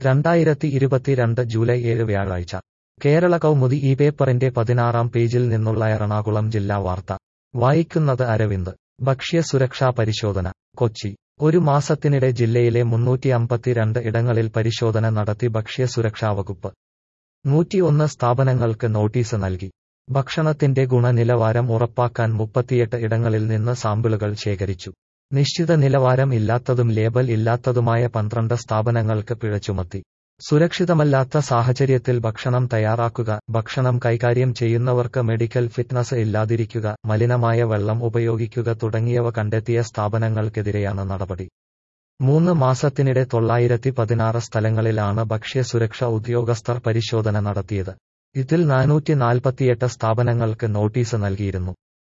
രണ്ടായിരത്തി ഇരുപത്തിരണ്ട് ജൂലൈ ഏഴ് വ്യാഴാഴ്ച കേരള കൗമുദി ഈ പേപ്പറിന്റെ പതിനാറാം പേജിൽ നിന്നുള്ള എറണാകുളം ജില്ലാ വാർത്ത വായിക്കുന്നത് അരവിന്ദ് ഭക്ഷ്യ സുരക്ഷാ പരിശോധന കൊച്ചി ഒരു മാസത്തിനിടെ ജില്ലയിലെ മുന്നൂറ്റി അമ്പത്തിരണ്ട് ഇടങ്ങളിൽ പരിശോധന നടത്തി ഭക്ഷ്യ സുരക്ഷാ വകുപ്പ് നൂറ്റിയൊന്ന് സ്ഥാപനങ്ങൾക്ക് നോട്ടീസ് നൽകി ഭക്ഷണത്തിന്റെ ഗുണനിലവാരം ഉറപ്പാക്കാൻ മുപ്പത്തിയെട്ട് ഇടങ്ങളിൽ നിന്ന് സാമ്പിളുകൾ ശേഖരിച്ചു നിശ്ചിത നിലവാരം ഇല്ലാത്തതും ലേബൽ ഇല്ലാത്തതുമായ പന്ത്രണ്ട് സ്ഥാപനങ്ങൾക്ക് പിഴ ചുമത്തി സുരക്ഷിതമല്ലാത്ത സാഹചര്യത്തിൽ ഭക്ഷണം തയ്യാറാക്കുക ഭക്ഷണം കൈകാര്യം ചെയ്യുന്നവർക്ക് മെഡിക്കൽ ഫിറ്റ്നസ് ഇല്ലാതിരിക്കുക മലിനമായ വെള്ളം ഉപയോഗിക്കുക തുടങ്ങിയവ കണ്ടെത്തിയ സ്ഥാപനങ്ങൾക്കെതിരെയാണ് നടപടി മൂന്ന് മാസത്തിനിടെ തൊള്ളായിരത്തി പതിനാറ് സ്ഥലങ്ങളിലാണ് ഭക്ഷ്യസുരക്ഷ ഉദ്യോഗസ്ഥർ പരിശോധന നടത്തിയത് ഇതിൽ നാനൂറ്റി നാൽപ്പത്തിയെട്ട് സ്ഥാപനങ്ങൾക്ക് നോട്ടീസ് നൽകിയിരുന്നു